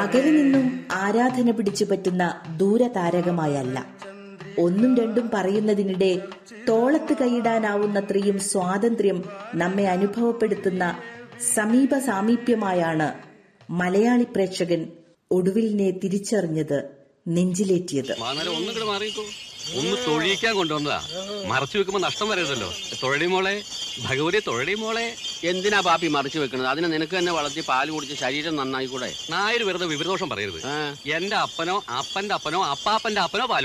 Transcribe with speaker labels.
Speaker 1: അകലെ നിന്നും ആരാധന പിടിച്ചു പറ്റുന്ന ദൂരതാരകമായല്ല ഒന്നും രണ്ടും പറയുന്നതിനിടെ തോളത്ത് കൈയിടാനാവുന്നത്രയും സ്വാതന്ത്ര്യം നമ്മെ അനുഭവപ്പെടുത്തുന്ന സമീപ സാമീപ്യമായാണ് മലയാളി പ്രേക്ഷകൻ ഒടുവിലിനെ തിരിച്ചറിഞ്ഞത് നെഞ്ചിലേറ്റിയത്
Speaker 2: മാന്നാലും ഒന്നും കൂടെ മാറിക്കോ ഒന്ന് തൊഴിയിക്കാൻ കൊണ്ടുവന്നതാ മറച്ചു വെക്കുമ്പോ നഷ്ടം വരരുതല്ലോ തൊഴടി മോളെ ഭഗവതി തൊഴടി മോളെ
Speaker 3: എന്തിനാ പാപ്പി മറിച്ചു വെക്കണത് അതിനെ നിനക്ക് തന്നെ വളർത്തി പാല് കുടിച്ച് ശരീരം നന്നായി കൂടെ
Speaker 2: നായര് വെറുതെ വിവരദോഷം പറയരുത്
Speaker 3: ആ
Speaker 2: എന്റെ അപ്പനോ അപ്പന്റെ അപ്പനോ അപ്പാപ്പന്റെ അപ്പനോ പാൽ